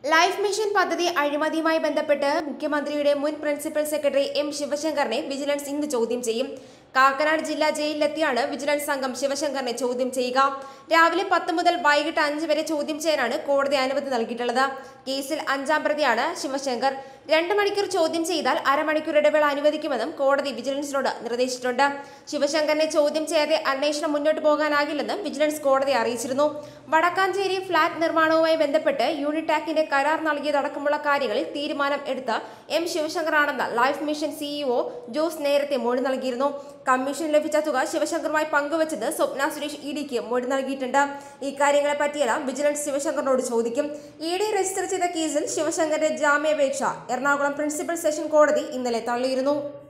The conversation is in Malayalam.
ലൈഫ് മിഷൻ പദ്ധതി അഴിമതിയുമായി ബന്ധപ്പെട്ട് മുഖ്യമന്ത്രിയുടെ മുൻ പ്രിൻസിപ്പൽ സെക്രട്ടറി എം ശിവശങ്കറിനെ വിജിലൻസ് ഇന്ന് ചോദ്യം ചെയ്യും കാക്കനാട് ജില്ലാ ജയിലിലെത്തിയാണ് വിജിലൻസ് സംഘം ശിവശങ്കറിനെ ചോദ്യം ചെയ്യുക രാവിലെ പത്ത് മുതൽ വൈകിട്ട് അഞ്ച് വരെ ചോദ്യം ചെയ്യാനാണ് കോടതി അനുമതി നൽകിയിട്ടുള്ളത് കേസിൽ അഞ്ചാം പ്രതിയാണ് ശിവശങ്കർ രണ്ട് മണിക്കൂർ ചോദ്യം ചെയ്താൽ അരമണിക്കൂർ ഇടവേള അനുവദിക്കുമെന്നും കോടതി വിജിലൻസിനോട് നിർദ്ദേശിച്ചിട്ടുണ്ട് ശിവശങ്കറിനെ ചോദ്യം ചെയ്യാതെ അന്വേഷണം മുന്നോട്ട് പോകാനാകില്ലെന്നും വിജിലൻസ് കോടതിയെ അറിയിച്ചിരുന്നു വടക്കാഞ്ചേരി ഫ്ളാറ്റ് നിർമ്മാണവുമായി ബന്ധപ്പെട്ട് യൂണിടാക്കിന്റെ കരാർ നൽകിയതടക്കമുള്ള കാര്യങ്ങളിൽ തീരുമാനം എടുത്ത എം ശിവശങ്കറാണെന്ന് ലൈഫ് മിഷൻ സിഇഒ ജോസ് നേരത്തെ മൊഴി നൽകിയിരുന്നു കമ്മീഷൻ ലഭിച്ച തുക ശിവശങ്കറുമായി പങ്കുവച്ചത് സ്വപ്ന സുരേഷ് ഇ ഡിക്ക് മൊഴി നൽകിയിട്ടുണ്ട് ഇക്കാര്യങ്ങളെ പറ്റിയെല്ലാം വിജിലൻസ് ശിവശങ്കറിനോട് ചോദിക്കും ഇ ഡി രജിസ്റ്റർ ചെയ്ത കേസിൽ ശിവശങ്കറിന്റെ ജാമ്യാപേക്ഷ എറണാകുളം പ്രിൻസിപ്പൽ സെഷൻ കോടതി ഇന്നലെ തള്ളിയിരുന്നു